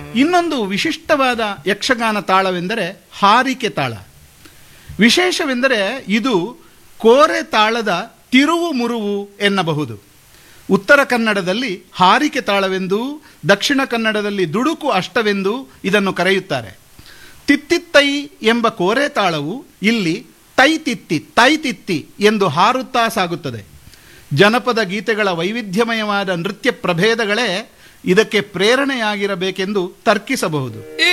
ಇನ್ನೊಂದು ವಿಶಿಷ್ಟವಾದ ಯಕ್ಷಗಾನ ತಾಳವೆಂದರೆ ಹಾರಿಕೆ ತಾಳ ವಿಶೇಷವೆಂದರೆ ಇದು ಕೋರೆ ತಾಳದ ತಿರುವು ಮುರುವು ಎನ್ನಬಹುದು ಉತ್ತರ ಕನ್ನಡದಲ್ಲಿ ಹಾರಿಕೆ ತಾಳವೆಂದು ದಕ್ಷಿಣ ಕನ್ನಡದಲ್ಲಿ ದುಡುಕು ಅಷ್ಟವೆಂದು ಇದನ್ನು ಕರೆಯುತ್ತಾರೆ ತಿತ್ತಿತ್ತೈ ಎಂಬ ಕೋರೆ ತಾಳವು ಇಲ್ಲಿ ತೈ ತಿತ್ತಿ ತೈ ತಿತ್ತಿ ಎಂದು ಹಾರುತ್ತಾ ಸಾಗುತ್ತದೆ ಜನಪದ ಗೀತೆಗಳ ವೈವಿಧ್ಯಮಯವಾದ ನೃತ್ಯ ಪ್ರಭೇದಗಳೇ ಇದಕ್ಕೆ ಪ್ರೇರಣೆಯಾಗಿರಬೇಕೆಂದು ತರ್ಕಿಸಬಹುದು ಈ